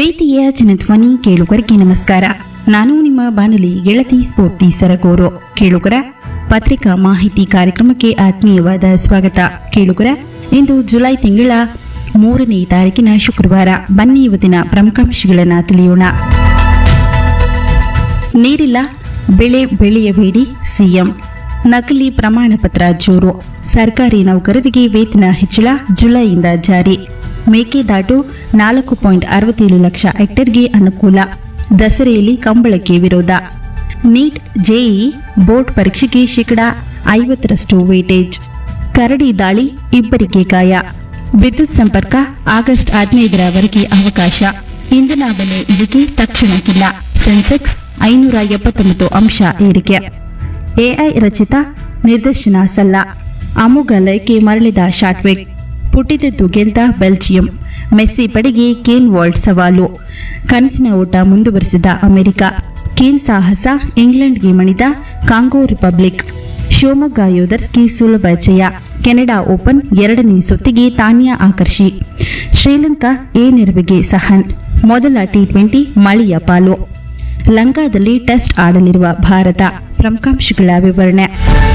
ಪ್ರೀತಿಯ ಜನಧ್ವನಿ ಕೇಳುಗರಿಗೆ ನಮಸ್ಕಾರ ನಾನು ನಿಮ್ಮ ಬಾನುಲಿ ಗೆಳತಿ ಸ್ಫೂರ್ತಿ ಸರಗೂರು ಕೇಳುಗರ ಪತ್ರಿಕಾ ಮಾಹಿತಿ ಕಾರ್ಯಕ್ರಮಕ್ಕೆ ಆತ್ಮೀಯವಾದ ಸ್ವಾಗತ ಕೇಳುಗರ ಇಂದು ಜುಲೈ ತಿಂಗಳ ಮೂರನೇ ತಾರೀಕಿನ ಶುಕ್ರವಾರ ಬನ್ನಿ ಇವತ್ತಿನ ಪ್ರಮುಖಾಂಶಗಳನ್ನು ತಿಳಿಯೋಣ ನೀರಿಲ್ಲ ಬೆಳೆ ಬೆಳೆಯಬೇಡಿ ಸಿಎಂ ನಕಲಿ ಪ್ರಮಾಣ ಪತ್ರ ಜೋರು ಸರ್ಕಾರಿ ನೌಕರರಿಗೆ ವೇತನ ಹೆಚ್ಚಳ ಜುಲೈಯಿಂದ ಜಾರಿ ಮೇಕೆದಾಟು ನಾಲ್ಕು ಪಾಯಿಂಟ್ ಅರವತ್ತೇಳು ಲಕ್ಷ ಹೆಕ್ಟೇರ್ಗೆ ಅನುಕೂಲ ದಸರೆಯಲ್ಲಿ ಕಂಬಳಕ್ಕೆ ವಿರೋಧ ನೀಟ್ ಜೆಇ ಬೋರ್ಡ್ ಪರೀಕ್ಷೆಗೆ ಶೇಕಡಾ ಐವತ್ತರಷ್ಟು ವೇಟೇಜ್ ಕರಡಿ ದಾಳಿ ಇಬ್ಬರಿಗೆ ಗಾಯ ವಿದ್ಯುತ್ ಸಂಪರ್ಕ ಆಗಸ್ಟ್ ಹದಿನೈದರವರೆಗೆ ಅವಕಾಶ ಇಂಧನ ಬೆಲೆ ಇಳಿಕೆ ತಕ್ಷಣಕ್ಕಿಲ್ಲ ಸೆನ್ಸೆಕ್ಸ್ ಐನೂರ ಎಪ್ಪತ್ತೊಂಬತ್ತು ಅಂಶ ಏರಿಕೆ ಎಐ ರಚಿತ ನಿರ್ದೇಶನ ಸಲ್ಲ ಅಮೋಘ ಲಯಕ್ಕೆ ಮರಳಿದ ಶಾಟ್ವಿಕ್ ಪುಟ್ಟಿದೆದ್ದು ಗೆದ್ದ ಬೆಲ್ಜಿಯಂ ಮೆಸ್ಸಿ ಪಡೆಗೆ ಕೇನ್ ವಾಲ್ಡ್ ಸವಾಲು ಕನಸಿನ ಓಟ ಮುಂದುವರೆಸಿದ ಅಮೆರಿಕ ಕೇನ್ ಸಾಹಸ ಇಂಗ್ಲೆಂಡ್ಗೆ ಮಣಿದ ಕಾಂಗೋ ರಿಪಬ್ಲಿಕ್ ಶಿವಮೊಗ್ಗ ಯೋಧರ್ಸ್ಗೆ ಸುಲಭ ಜಯ ಕೆನಡಾ ಓಪನ್ ಎರಡನೇ ಸುತ್ತಿಗೆ ತಾನ್ಯಾ ಆಕರ್ಷಿ ಶ್ರೀಲಂಕಾ ಎ ನೆರವಿಗೆ ಸಹನ್ ಮೊದಲ ಟಿ ಟ್ವೆಂಟಿ ಮಳೆಯ ಪಾಲು ಲಂಕಾದಲ್ಲಿ ಟೆಸ್ಟ್ ಆಡಲಿರುವ ಭಾರತ ಪ್ರಮುಖಾಂಶಗಳ ವಿವರಣೆ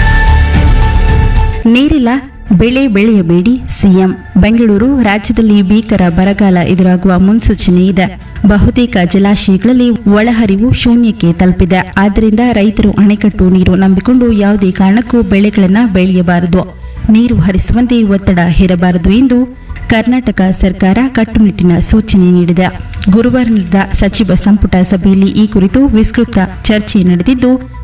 ನೀರಿಲ್ಲ ಬೆಳೆ ಬೆಳೆಯಬೇಡಿ ಸಿಎಂ ಬೆಂಗಳೂರು ರಾಜ್ಯದಲ್ಲಿ ಭೀಕರ ಬರಗಾಲ ಎದುರಾಗುವ ಮುನ್ಸೂಚನೆ ಇದೆ ಬಹುತೇಕ ಜಲಾಶಯಗಳಲ್ಲಿ ಒಳಹರಿವು ಶೂನ್ಯಕ್ಕೆ ತಲುಪಿದೆ ಆದ್ದರಿಂದ ರೈತರು ಅಣೆಕಟ್ಟು ನೀರು ನಂಬಿಕೊಂಡು ಯಾವುದೇ ಕಾರಣಕ್ಕೂ ಬೆಳೆಗಳನ್ನು ಬೆಳೆಯಬಾರದು ನೀರು ಹರಿಸುವಂತೆ ಒತ್ತಡ ಹೇರಬಾರದು ಎಂದು ಕರ್ನಾಟಕ ಸರ್ಕಾರ ಕಟ್ಟುನಿಟ್ಟಿನ ಸೂಚನೆ ನೀಡಿದೆ ಗುರುವಾರ ನಡೆದ ಸಚಿವ ಸಂಪುಟ ಸಭೆಯಲ್ಲಿ ಈ ಕುರಿತು ವಿಸ್ತೃತ ಚರ್ಚೆ ನಡೆದಿದ್ದು